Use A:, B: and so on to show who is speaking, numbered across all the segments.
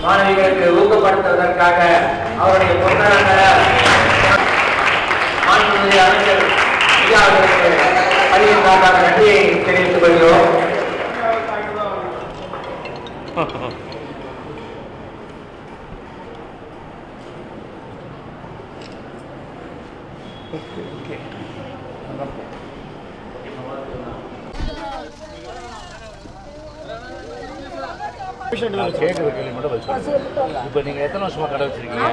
A: மாணவிகளுக்கு ஊக்கப்படுத்துவதற்காக அவருடைய பொன்னான மாண்புமிகு அமைச்சர் ஐயா அவர்களுக்கு பள்ளியின் சார்பாக நன்றியை தெரிவித்துக் கொள்கிறோம்
B: நான் கேட்குற கேள்வி மட்டும் பதில் சொல்லுங்க இப்போ நீங்கள் எத்தனை வருஷமா கடை வச்சிருக்கீங்க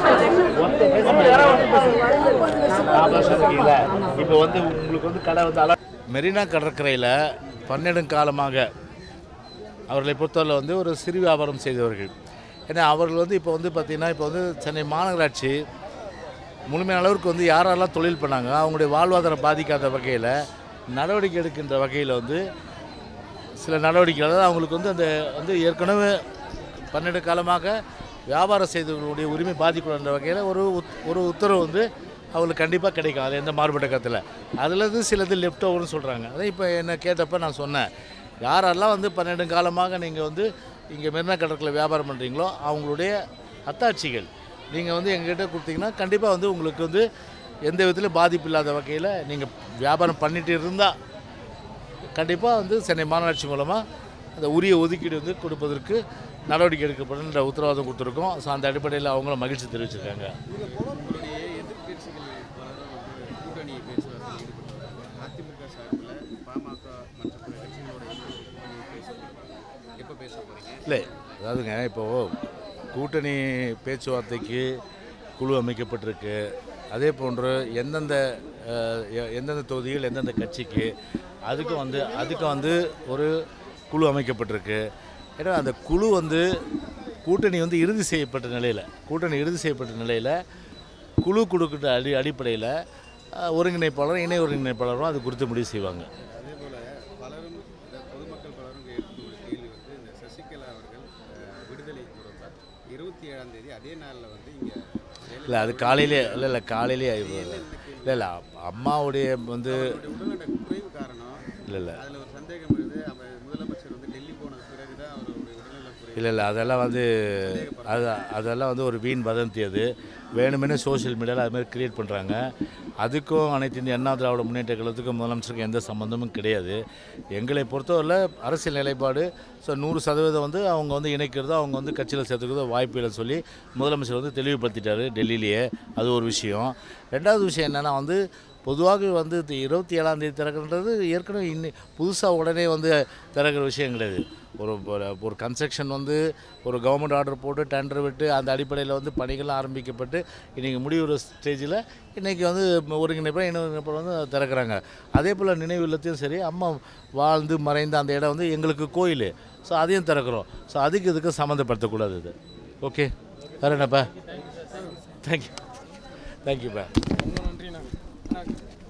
B: நாலு வருஷம் இருக்கீங்களா இப்போ வந்து உங்களுக்கு வந்து கடை வந்து அல மெரினா கடற்கரையில் பன்னெடுங்காலமாக அவர்களை பொறுத்தவரை வந்து ஒரு சிறு வியாபாரம் செய்தவர்கள் ஏன்னா அவர்கள் வந்து இப்போ வந்து பார்த்திங்கன்னா இப்போ வந்து சென்னை மாநகராட்சி முழுமையான அளவுக்கு வந்து யாரெல்லாம் தொழில் பண்ணாங்க அவங்களுடைய வாழ்வாதாரம் பாதிக்காத வகையில் நடவடிக்கை எடுக்கின்ற வகையில் வந்து சில நடவடிக்கைகள் அதாவது அவங்களுக்கு வந்து அந்த வந்து ஏற்கனவே பன்னெண்டு காலமாக வியாபாரம் செய்தவர்களுடைய உரிமை பாதிக்கூடாத வகையில் ஒரு உத்- ஒரு உத்தரவு வந்து அவங்களுக்கு கண்டிப்பாக கிடைக்கும் அது எந்த மாறுபட்ட கருத்தில் அதில் இருந்து சிலது லெஃப்ட் ஓவர்னு சொல்கிறாங்க அதான் இப்போ என்ன கேட்டப்ப நான் சொன்னேன் யாரெல்லாம் வந்து பன்னெண்டு காலமாக நீங்கள் வந்து இங்கே மெரினா கடற்கரை வியாபாரம் பண்ணுறீங்களோ அவங்களுடைய அத்தாட்சிகள் நீங்கள் வந்து எங்ககிட்ட கொடுத்தீங்கன்னா கண்டிப்பாக வந்து உங்களுக்கு வந்து எந்த விதத்திலும் பாதிப்பு இல்லாத வகையில் நீங்கள் வியாபாரம் பண்ணிட்டு இருந்தால் கண்டிப்பாக வந்து சென்னை மாநகராட்சி மூலமாக அந்த உரிய ஒதுக்கீடு வந்து கொடுப்பதற்கு நடவடிக்கை எடுக்கப்படும் என்ற உத்தரவாதம் கொடுத்துருக்கோம் ஸோ அந்த அடிப்படையில் அவங்களும் மகிழ்ச்சி தெரிவிச்சிருக்காங்க
C: உங்களுடைய எதிர்க்கட்சிகள் பலரும் வந்து கூட்டணி பேச்சுவார்த்தையில் ஈடுபட்டுள்ளாங்க அதிமுக சார்பில் பாமக மற்ற பிற கட்சிகளோட இணைந்து கூட்டணி பேச எப்போ பேச போறீங்க
B: இல்லை அதாவதுங்க இப்போது கூட்டணி பேச்சுவார்த்தைக்கு குழு அமைக்கப்பட்டிருக்கு அதே போன்று எந்தெந்த அஹ், எ- எந்தெந்த தொகுதிகள் எந்தெந்த கட்சிக்கு அதுக்கு வந்து அதுக்கு வந்து ஒரு குழு அமைக்கப்பட்டிருக்கு ஏன்னா அந்த குழு வந்து கூட்டணி வந்து இறுதி செய்யப்பட்ட நிலையில் கூட்டணி இறுதி செய்யப்பட்ட நிலையில் குழு கொடுக்கிற அடி அடிப்படையில் அஹ், ஒருங்கிணைப்பாளரும் இணை ஒருங்கிணைப்பாளரும் அது குறித்து முடிவு செய்வாங்க
C: அதே போல பலரும் இந்த பொதுமக்கள் பலரும் எழுப்பிய ஒரு கேள்வி வந்து இந்த சசிகலா அவர்கள் அஹ், விடுதலை தொடர்பாக இருபத்தி ஏழாம் தேதி அதே நாளில் வந்து இங்கே
B: இல்லை அது காலையிலே இல்லை இல்லை காலையிலே இல்லை இல்லை அம்மாவுடைய வந்து
C: உடல்நட குறைவு காரணம்
B: இல்லை இல்லை
C: அதில் ஒரு சந்தேகம் எழுது அவர் முதலமைச்சர் வந்து டெல்லி போன பிறகு தான் அவருடைய உடல்நல குறைவு
B: இல்லை இல்லை அதெல்லாம் வந்து அது அதெல்லாம் வந்து ஒரு வீண் வதந்தி அது வேணுமெனே சோஷியல் மீடியாவில் அது மாதிரி கிரியேட் பண்ணுறாங்க அதுக்கும் அனைத்து இந்திய அண்ணா திராவிட முன்னேற்ற கழகத்துக்கும் முதலமைச்சருக்கும் எந்த சம்மந்தமும் கிடையாது எங்களை பொறுத்தவரையில் அரசியல் நிலைப்பாடு ஸோ நூறு சதவீதம் வந்து அவங்க வந்து இணைக்கிறதோ அவங்க வந்து கட்சியில் சேர்த்துக்கிறதோ வாய்ப்பு இல்லைன்னு சொல்லி முதலமைச்சர் வந்து தெளிவுபடுத்திட்டாரு டெல்லியிலேயே அது ஒரு விஷயம் ரெண்டாவது விஷயம் என்னென்னா வந்து பொதுவாக வந்து இந்த இருபத்தி ஏழாம் தேதி திறக்கிறது ஏற்கனவே இன்னி புதுசாக உடனே வந்து திறக்கிற விஷயம் கிடையாது ஒரு ஒரு- ஒரு கன்ஸ்ட்ரக்ஷன் வந்து ஒரு கவர்மெண்ட் ஆர்டர் போட்டு டெண்டர் விட்டு அந்த அடிப்படையில் வந்து பணிகள்லாம் ஆரம்பிக்கப்பட்டு இன்றைக்கி முடிவுற ஸ்டேஜில் இன்றைக்கி வந்து ஒருங்கிணைப்பாக இன்னொருங்கிணைப்பாக வந்து திறக்கிறாங்க அதே போல் நினைவு இல்லத்தையும் சரி அம்மா வாழ்ந்து மறைந்த அந்த இடம் வந்து எங்களுக்கு கோயில் ஸோ அதையும் திறக்கிறோம் ஸோ அதுக்கு இதுக்கு சம்மந்தப்படுத்தக்கூடாது இது ஓகே வேறு என்னப்பா தேங்க்யூ தேங்க்யூப்பா
C: ரொம்ப நன்றி நான்